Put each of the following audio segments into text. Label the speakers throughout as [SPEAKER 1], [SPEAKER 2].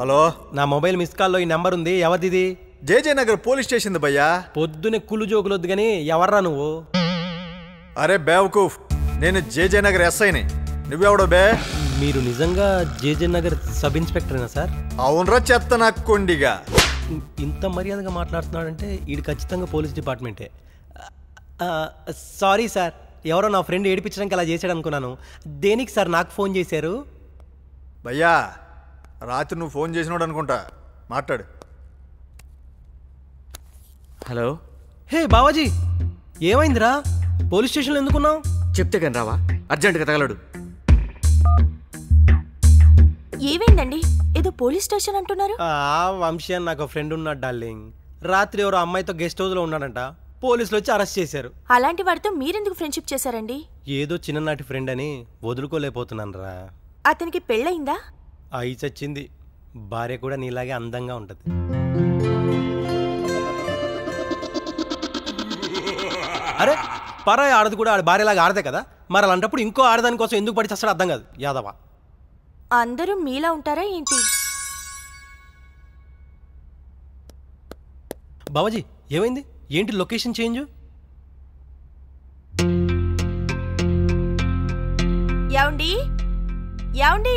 [SPEAKER 1] Hello
[SPEAKER 2] నా mobile miss కాల్లో ఈ నెంబర్ ఉంది ఎవరిది
[SPEAKER 1] జేజే నగర్ పోలీస్ స్టేషన్ భయ్యా
[SPEAKER 2] పొద్దునే కుళ్ళు జోకులొద్దు కానీ ఎవర్రా నువ్వు
[SPEAKER 1] అరే బేవకూఫ్ నేను జేజే నగర్ ఎస్ఐని నువ్వెవడో బే
[SPEAKER 2] మీరు నిజంగా జేజే నగర్ సబ్ ఇన్స్పెక్టరేనా సార్
[SPEAKER 1] అవునరా చెత్త నాకు కొండిగా
[SPEAKER 2] ఇంత మర్యాదగా మాట్లాడుతున్నాడంటే ఇది ఖచ్చితంగా పోలీస్ డిపార్ట్మెంటే ఆ, సారీ సార్ ఎవరో నా ఫ్రెండ్ ఏడిపించడానికి అలా చేశాడు అనుకున్నాను దేనికి సార్ నాకు ఫోన్ చేశారు
[SPEAKER 1] భయ్యా రాత్రి నువ్వు ఫోన్ చేసినాడు అనుకుంటా మాట్లాడు
[SPEAKER 3] హలో
[SPEAKER 2] హే బావాజీ ఏమైందిరా పోలీస్ స్టేషన్లో ఎందుకున్నావు
[SPEAKER 3] చెప్తే కానీ రావా అర్జెంటుగా తగలడు
[SPEAKER 4] ఏమైందండి ఏదో పోలీస్ స్టేషన్ అంటున్నారు
[SPEAKER 2] ఆ వంశీ అని నాకు ఫ్రెండ్ ఉన్నాడు డార్లింగ్ రాత్రి ఎవరో అమ్మాయితో గెస్ట్ హౌస్లో ఉన్నాడంట పోలీసులు వచ్చి అరెస్ట్ చేశారు
[SPEAKER 4] అలాంటి వాడితో మీరెందుకు ఫ్రెండ్షిప్ చేశారండి
[SPEAKER 2] ఏదో చిన్ననాటి ఫ్రెండ్ అని వదులుకోలేకపోతున్నాను రా
[SPEAKER 4] అతనికి పెళ్ళయిందా
[SPEAKER 2] అయి చచ్చింది భార్య కూడా నీలాగే అందంగా ఉంటుంది అరే పరాయి ఆడది కూడా ఆడ భార్యలాగా ఆడదే కదా మరి అలాంటప్పుడు ఇంకో ఆడదాని కోసం ఎందుకు పడి చస్తాడో అర్థం కాదు యాదవ
[SPEAKER 4] అందరూ మీలా ఉంటారా ఏంటి
[SPEAKER 2] బాబాజీ ఏమైంది ఏంటి లొకేషన్ చేంజ్
[SPEAKER 4] యావండి యావండి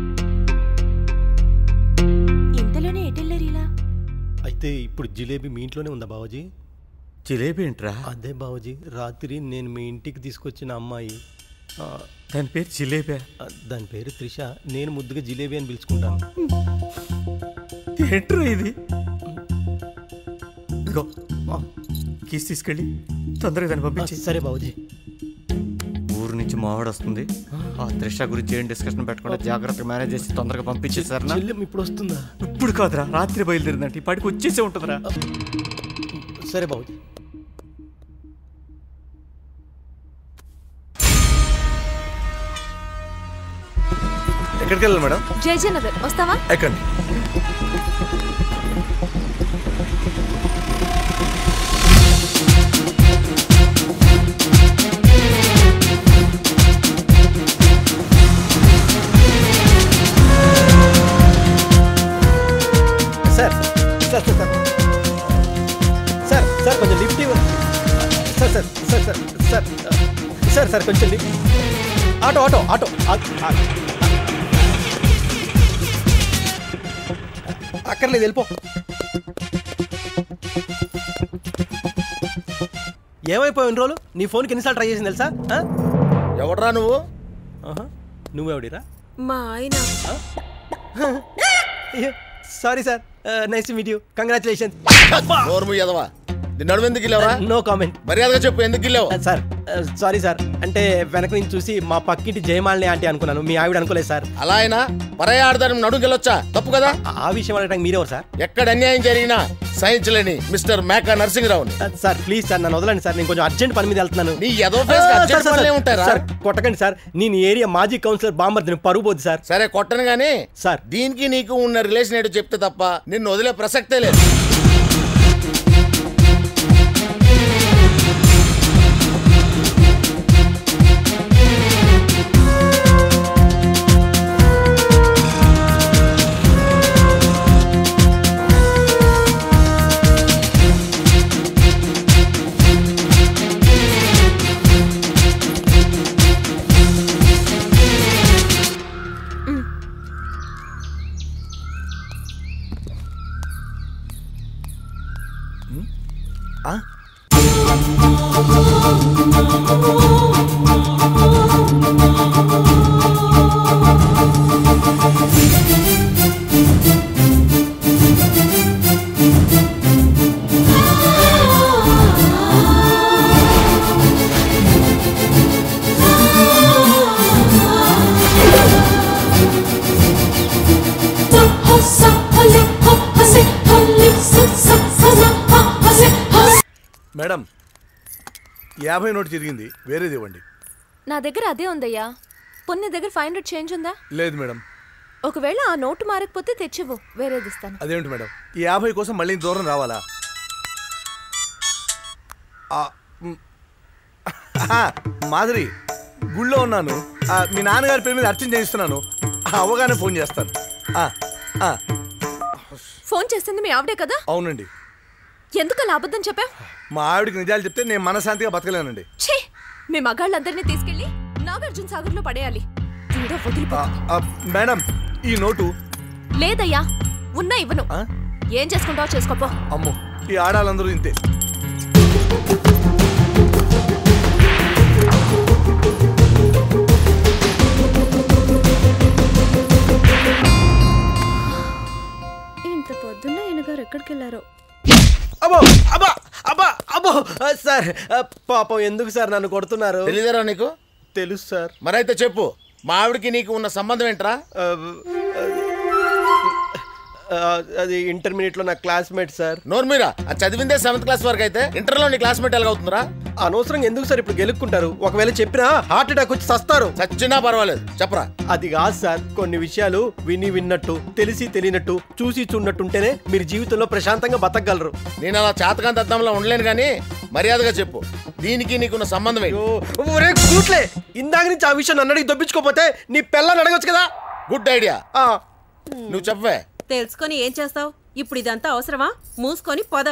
[SPEAKER 4] ఇంతలోనే ఎటెళ్ళారు ఇలా
[SPEAKER 2] అయితే ఇప్పుడు జిలేబీ మీ ఇంట్లోనే ఉందా బాబాజీ
[SPEAKER 3] జిలేబీ ఏంట్రా
[SPEAKER 2] అదే బాబాజీ రాత్రి నేను మీ ఇంటికి తీసుకొచ్చిన అమ్మాయి ఆ,
[SPEAKER 3] దాని పేరు జిలేబీ
[SPEAKER 2] ఆ, దాని పేరు త్రిష నేను ముద్దుగా జిలేబీ అని పిలుచుకుంటాను
[SPEAKER 3] ఏంట్రా ఇది ఇదిగో కీస్ తీసుకెళ్ళి తొందరగా దాన్ని
[SPEAKER 2] ఆ,
[SPEAKER 3] పంపించి
[SPEAKER 2] సరే బాబాజీ
[SPEAKER 3] ఊరు నుంచి మావాడు వస్తుంది ఆ త్రిష గురించి ఏం డిస్కషన్ పెట్టకుండా జాగ్రత్తగా మేనేజ్ చేసి తొందరగా పంపించేసారనా
[SPEAKER 2] చెల్లెం ఇప్పుడు వస్తుందా
[SPEAKER 3] ఇప్పుడు కాదురా రాత్రి బయలుదేరిందంటే ఈ పాటికి వచ్చేసే ఉంటుందిరా
[SPEAKER 2] సరే బాబుజీ
[SPEAKER 1] ఎక్కడికి వెళ్ళాలి మేడం
[SPEAKER 5] జయజయనగర్ వస్తావా
[SPEAKER 1] ఎక్కండి
[SPEAKER 2] sir sir sir sir sir sir కొంచెం లిఫ్ట్ ఇవ్వ sir sir sir sir sir sir sir కొంచెం లిఫ్ట్ ఆటో ఆటో ఆటో ఆ- ఆ- అక్కర్లేదు వెళ్ళిపో ఏమైపోయావు ఇన్ని రోజులు నీ ఫోన్కి ఎన్నిసార్లు ట్రై చేసింది తెలుసా ఆ?
[SPEAKER 6] ఎవడ్రా నువ్వు
[SPEAKER 2] ఆహా. నువ్వెవడిరా
[SPEAKER 5] మా ఆయన
[SPEAKER 2] sorry sir nice meet you congratulations
[SPEAKER 6] నోర్ము ఎదవా నిన్ను నడుము ఎందుకు వెళ్ళావరా
[SPEAKER 2] నో కామెంట్
[SPEAKER 6] మర్యాదగా చెప్పు ఎందుకు వెళ్ళావు
[SPEAKER 2] సార్ సారీ సార్ అంటే వెనక నుంచి చూసి మా పక్కింటి జయమాలిని ఆంటీ అనుకున్నాను మీ ఆవిడ అనుకోలేదు సార్
[SPEAKER 6] అలా అయినా పరాయి ఆడదాని నడుము వెళ్ళొచ్చా తప్పు కదా
[SPEAKER 2] ఆ- ఆ విషయం అడగడానికి మీరెవరు సార్
[SPEAKER 6] ఎక్కడ అన్యాయం జరిగినా సహించలేని మిస్టర్ మేకా నరసింహరావుని
[SPEAKER 2] ఆ, సార్ ప్లీజ్ సార్ నన్ను వదలండి సార్ నేను కొంచెం అర్జెంట్ పని మీద వెళ్తున్నాను
[SPEAKER 6] నీ ఎదో
[SPEAKER 2] ఆ,
[SPEAKER 6] ఫేస్
[SPEAKER 2] సార్,
[SPEAKER 6] అర్జెంట్
[SPEAKER 2] సార్,
[SPEAKER 6] పనులే
[SPEAKER 2] సార్,
[SPEAKER 6] ఉంటారా
[SPEAKER 2] సార్ కొట్టకండి సార్ నేను ఈ ఏరియా మాజీ కౌన్సిలర్ బాంబర్దిని పరుగు పోద్ది సార్
[SPEAKER 6] సరే కొట్టను గానీ
[SPEAKER 2] సార్.
[SPEAKER 6] దీనికి నీకు ఉన్న రిలేషన్ ఏంటో చెప్తే తప్ప నిన్ను వదిలే ప్రసక్తే లేదు
[SPEAKER 7] మేడం యాభై నోటు తిరిగింది వేరేది ఇవ్వండి
[SPEAKER 5] నా దగ్గర అదే ఉందయ్యా పొన్ని దగ్గర ఫైవ్ హండ్రెడ్ చేంజ్ ఉందా
[SPEAKER 7] లేదు మేడం
[SPEAKER 5] ఒకవేళ ఆ నోటు మారకపోతే తెచ్చివ్వు వేరేది ఇస్తాను
[SPEAKER 7] అదేమిటి మేడం ఈ యాభై కోసం మళ్ళీ ఇంత దూరం రావాలా ఆ, మ్, ఆహా, మాధురి గుళ్ళో ఉన్నాను ఆ, మీ నాన్నగారి పేరు మీద అర్చన చేయిస్తున్నాను ఆ, అవ్వగానే ఫోన్ చేస్తాను ఆ, ఆ,
[SPEAKER 5] ఫోన్ చేసింది మీ ఆవిడే కదా
[SPEAKER 7] అవునండి
[SPEAKER 5] ఎందుకు అలా అబద్ధం చెప్పావు
[SPEAKER 7] మా ఆవిడకి నిజాలు చెప్తే నేను మనశాంతిగా బతకలేనండి
[SPEAKER 5] ఛీ మీ మగాళ్ళందరినీ తీసుకెళ్లి నాగార్జున సాగర్ లో పడేయాలి వీడో వదిలిపో
[SPEAKER 7] ఆ, ఆ, మేడం ఈ నోటు
[SPEAKER 5] లేదయ్యా ఉన్నా ఇవ్వను
[SPEAKER 7] ఆ?
[SPEAKER 5] ఏం చేసుకుంటావో చేసుకోపో
[SPEAKER 7] అమ్మో ఈ ఆడాలందరూ ఇంతే
[SPEAKER 5] ఇంత పొద్దున్న ఈయన గారు ఎక్కడికి వెళ్ళారో
[SPEAKER 2] అబ్బో అబ్బా అబ్బా అబ్బో ఆ, సార్ ఆ, పాపం ఎందుకు సార్ నన్ను కొడుతున్నారు
[SPEAKER 6] తెలియదురా నీకు
[SPEAKER 2] తెలుసు సార్
[SPEAKER 6] మరైతే చెప్పు మా ఆవిడకి నీకు ఉన్న సంబంధం ఏంట్రా
[SPEAKER 2] ఆ, ఆ, అది ఇంటర్మీడియట్ లో నా క్లాస్మేట్ సార్
[SPEAKER 6] నోర్మీరా అది చదివిందే సెవెంత్ క్లాస్ వరకు అయితే ఇంటర్లో నీ క్లాస్మేట్ ఎలాగ అవుతుందిరా
[SPEAKER 2] అనవసరంగా ఎందుకు సార్ ఇప్పుడు గెలుక్కుంటారు ఒకవేళ చెప్పినా హార్ట్ అటాక్ వచ్చి సస్తారు
[SPEAKER 6] చచ్చినా పర్వాలేదు చెప్పరా
[SPEAKER 2] అది కాదు సార్ కొన్ని విషయాలు విని విన్నట్టు తెలిసి తెలియనట్టు చూసి చూడనట్టుంటేనే మీరు జీవితంలో ప్రశాంతంగా బతకగలరు
[SPEAKER 6] నేను అలా చాతకాంత అద్దంలో ఉండలేను కానీ మర్యాదగా చెప్పు దీనికి నీకున్న సంబంధం ఏంటి
[SPEAKER 2] ఓ, ఒరే కూట్లే ఇందాక నుంచి ఆ విషయం నన్ను అడిగి దొప్పించుకోపోతే నీ పిల్లని అడగొచ్చు కదా
[SPEAKER 6] గుడ్ ఐడియా
[SPEAKER 2] ఆ,
[SPEAKER 6] నువ్వు చెప్పవే
[SPEAKER 8] తెలుసుకొని ఏం చేస్తావు ఇప్పుడు ఇదంతా అవసరమా మూసుకొని పద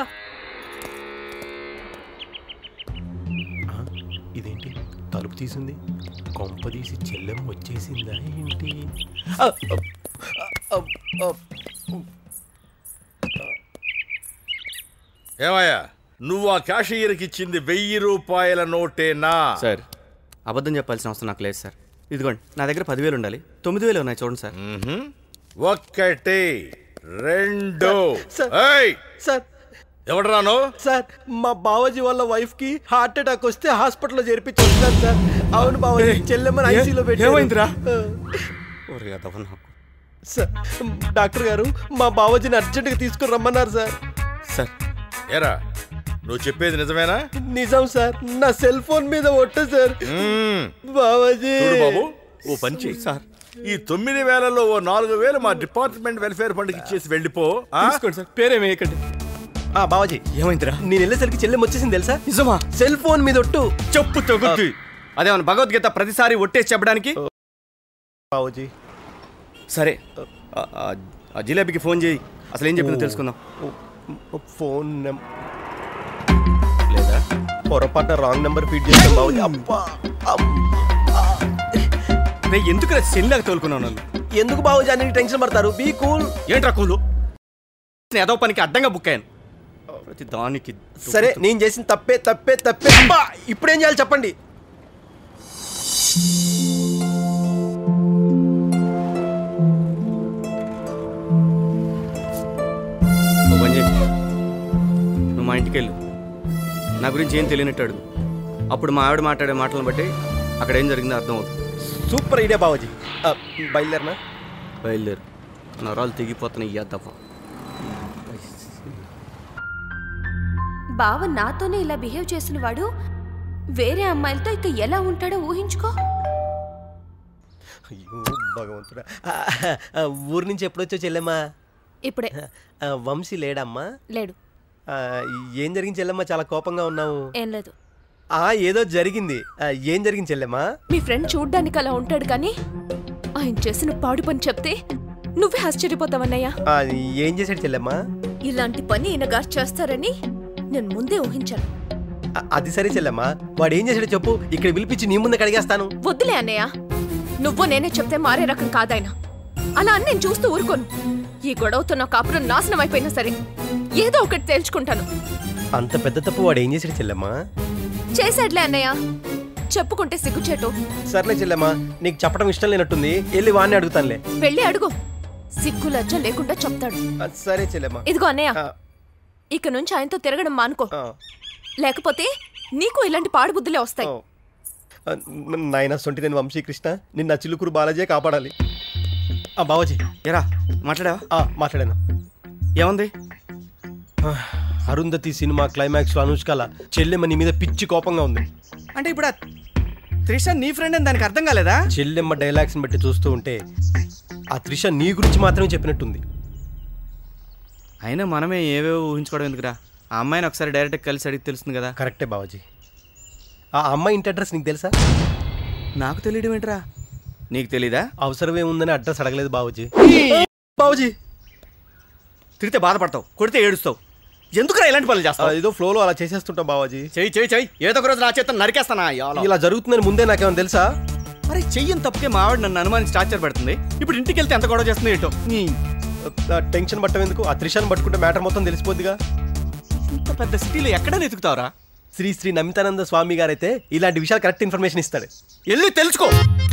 [SPEAKER 2] ఇదేంటి తలుపు తీసింది కొంప తీసి చెల్లెం వచ్చేసిందా ఏంటి ఆ, ఆ, ఆ, ఆ,
[SPEAKER 9] ఏమయ్యా నువ్వు ఆ క్యాషియర్కి ఇచ్చింది వెయ్యి రూపాయల నోటేనా
[SPEAKER 3] సార్ అబద్ధం చెప్పాల్సిన అవసరం నాకు లేదు సార్ ఇదిగోండి నా దగ్గర పదివేలు ఉండాలి తొమ్మిది వేలు ఉన్నాయి చూడండి సార్
[SPEAKER 9] మ్మ్హ్మ్. ఒకటి రెండు
[SPEAKER 2] సార్.
[SPEAKER 9] ఏయ్
[SPEAKER 2] సార్
[SPEAKER 9] ఎవడరాను
[SPEAKER 2] సార్ మా బావాజీ వాళ్ళ వైఫ్ కి హార్ట్ అటాక్ వస్తే హాస్పిటల్లో చేర్పించి వస్తున్నాను సార్ అవును బావాజీ చెల్లెమ్మని ఐసీలో పెట్టి
[SPEAKER 3] ఏమైందిరా? ఒరే అదవ నాకు.
[SPEAKER 2] సార్ డాక్టర్ గారు మా బావాజీని అర్జెంటుగా తీసుకుని రమ్మన్నారు సార్
[SPEAKER 3] సార్
[SPEAKER 9] ఏరా నువ్వు చెప్పేది నిజమేనా
[SPEAKER 2] నిజం సార్ నా సెల్ ఫోన్ మీద ఒట్టు సార్
[SPEAKER 9] మ్మ్.
[SPEAKER 2] బావాజీ
[SPEAKER 9] చూడు బాబు ఓ పని చెయ్యి
[SPEAKER 3] సార్
[SPEAKER 9] ఈ తొమ్మిది వేలలో ఓ నాలుగు వేలు మా డిపార్ట్మెంట్ వెల్ఫేర్ ఫండ్కి ఇచ్చేసి వెళ్ళిపో ఆ?
[SPEAKER 2] తీసుకోండి సార్ పేరేమేయకండి ఆ బావాజీ
[SPEAKER 3] ఏమైందిరా
[SPEAKER 2] నేను వెళ్ళేసరికి చెల్లెం వచ్చేసింది తెలుసా
[SPEAKER 3] నిజమా
[SPEAKER 2] సెల్ ఫోన్ మీద ఒట్టు
[SPEAKER 3] చెప్పు తగ్గుద్ది అదేమన్నా భగవద్గీత ప్రతిసారి ఒట్టేసి చెప్పడానికి
[SPEAKER 2] బావాజీ
[SPEAKER 3] సరే ఆ- ఆ- ఆ జిలేబీకి ఫోన్ చేయి అసలు ఏం చెప్పిందో తెలుసుకుందాం
[SPEAKER 2] ఫోన్ నెం-
[SPEAKER 3] లేదా
[SPEAKER 2] పొరపాటున రాంగ్ నెంబర్ ఫీడ్ చేస్తాం బావాజీ అబ్బా అమ్.
[SPEAKER 3] రే ఎందుకు సెల్లాగా తోలుకున్నావు నన్ను
[SPEAKER 2] ఎందుకు బావాజీ అన్ని టెన్షన్ పడతారు బీ కూల్
[SPEAKER 3] ఏంట్రా కూలు ఏదో పనికి అడ్డంగా బుక్ అయ్యాను ప్రతి దానికి
[SPEAKER 2] సరే నేను చేసిన తప్పే తప్పే తప్పే అబ్బా ఇప్పుడు ఏం చేయాలి చెప్పండి
[SPEAKER 3] ఓ పని చేయి నువ్వు మా ఇంటికి వెళ్ళు నా గురించి ఏం తెలియనట్టు అడుగు అప్పుడు మా ఆవిడ మాట్లాడే మాటలను బట్టి అక్కడ ఏం జరిగిందో అర్థం అవుతుంది
[SPEAKER 2] సూపర్ ఐడియా బావాజీ ఆ, బయలుదేరనా
[SPEAKER 3] బయలుదేరు నరాలు తెగిపోతున్నాయి ఈ దఫా
[SPEAKER 4] బావ నాతోనే ఇలా బిహేవ్ చేసిన వాడు వేరే అమ్మాయిలతో ఇక ఎలా ఉంటాడో ఊహించుకో
[SPEAKER 2] అయ్యో భగవంతుడా ఆ, ఆ, ఊరు నుంచి ఎప్పుడొచ్చో చెల్లెమ్మా
[SPEAKER 5] ఇప్పుడే
[SPEAKER 2] ఆ, వంశీ లేడమ్మా
[SPEAKER 5] లేడు
[SPEAKER 2] ఆ, ఏం జరిగింది చెల్లెమ్మా చాలా కోపంగా ఉన్నావు
[SPEAKER 5] ఏం లేదు
[SPEAKER 2] ఆ ఏదో జరిగింది ఆ, ఏం జరిగింది చెల్లెమ్మా
[SPEAKER 5] మీ ఫ్రెండ్ చూడ్డానికి అలా ఉంటాడు కానీ ఆయన చేసిన పాడు పని చెప్తే నువ్వే ఆశ్చర్యపోతావన్నయ్యా
[SPEAKER 2] ఆ, ఏం చేశాడు చెల్లెమ్మా
[SPEAKER 5] ఇలాంటి పని ఈయన గారు చేస్తారని నేను ముందే ఊహించాను
[SPEAKER 2] ఆ, అది సరే చెల్లెమ్మా వాడు ఏం చేశాడో చెప్పు ఇక్కడ పిలిపించి నీ ముందు కడిగేస్తాను
[SPEAKER 5] వద్దులే అన్నయ్య నువ్వు నేనే చెప్తే మారే రకం కాదాయన అలా అని నేను చూస్తూ ఊరుకోను ఈ గొడవతో నా కాపురం నాశనం అయిపోయినా సరే ఏదో ఒకటి తేల్చుకుంటాను
[SPEAKER 2] అంత పెద్ద తప్పు వాడు ఏం చేశాడు చెల్లెమ్మా
[SPEAKER 5] చేశాడులే అన్నయ్య చెప్పుకుంటే సిగ్గుచేటు
[SPEAKER 2] సర్లే చెల్లెమ్మా నీకు చెప్పడం ఇష్టం లేనట్టుంది వెళ్ళి వాడిని అడుగుతానులే
[SPEAKER 5] వెళ్ళి అడుగు సిగ్గు లజ్జ లేకుండా చెప్తాడు
[SPEAKER 2] ఆ, సరే చెల్లెమ్మా
[SPEAKER 5] ఇదిగో అన్నయ్య
[SPEAKER 2] ఆ,
[SPEAKER 5] ఇక నుంచి ఆయనతో తిరగడం మానుకో
[SPEAKER 2] ఆ,
[SPEAKER 5] లేకపోతే నీకు ఇలాంటి పాడుబుద్ధులే వస్తాయి
[SPEAKER 2] ఆ. ఆ, నాయనా సొంటి నేను వంశీకృష్ణ నిన్న చిలుకురు బాలాజీ కాపాడాలి ఆ బావాజీ
[SPEAKER 3] ఎరా మాట్లాడావా
[SPEAKER 2] ఆ, మాట్లాడాను
[SPEAKER 3] ఏముంది
[SPEAKER 2] ఆ, అరుంధతి సినిమా క్లైమాక్స్ లో అనుష్కల చెల్లెమ్మ నీ మీద పిచ్చి కోపంగా ఉంది
[SPEAKER 3] అంటే ఇప్పుడు ఆ త్రిష నీ ఫ్రెండ్ అని దానికి అర్థం కాలేదా
[SPEAKER 2] చెల్లెమ్మ డైలాగ్స్ బట్టి చూస్తూ ఉంటే ఆ త్రిష నీ గురించి మాత్రమే చెప్పినట్టుంది
[SPEAKER 3] అయినా మనమే ఏవేవో ఊహించుకోవడం ఎందుకురా ఆ అమ్మాయిని ఒకసారి డైరెక్ట్ కలిసి అడిగి తెలుస్తుంది కదా
[SPEAKER 2] కరెక్టే బావాజీ ఆ అమ్మాయి ఇంటి అడ్రస్ నీకు తెలుసా
[SPEAKER 3] నాకు తెలియడం ఏంట్రా నీకు తెలీదా
[SPEAKER 2] అవసరం ఏముందని అడ్రస్ అడగలేదు బావజీ బావజీ
[SPEAKER 3] తిడితే బాధపడతావు కొడితే ఏడుస్తావు ఎందుకురా ఇలాంటి పనులు
[SPEAKER 2] ఆ,
[SPEAKER 3] చేస్తావు
[SPEAKER 2] ఏదో ఫ్లోలో అలా చేసేస్తుంటాం బావాజీ
[SPEAKER 3] చెయ్యి చెయ్యి చెయ్యి ఏదో ఒక రోజు నా చేత నరికేస్తానా యాలో.
[SPEAKER 2] ఇలా జరుగుతుందని ముందే నాకేమైనా తెలుసా
[SPEAKER 3] అరే చెయ్యని తప్పకే మా ఆవిడ నన్ను అనుమానించి టార్చర్ పెడుతుంది ఇప్పుడు ఇంటికి వెళ్తే ఎంత గొడవ చేస్తుంది ఏంటో నీ
[SPEAKER 2] ఆ, టెన్షన్ పట్టం ఎందుకు ఆ త్రిషాన్ని పట్టుకుంటే మ్యాటర్ మొత్తం తెలిసిపోద్దిగా
[SPEAKER 3] ఇంత పెద్ద సిటీలో ఎక్కడ వెతుకుతావురా
[SPEAKER 2] శ్రీ శ్రీ నమితానంద స్వామి గారైతే ఇలాంటి విషయాలు కరెక్ట్ ఇన్ఫర్మేషన్ ఇస్తాడు
[SPEAKER 3] వెళ్ళి తెలుసుకో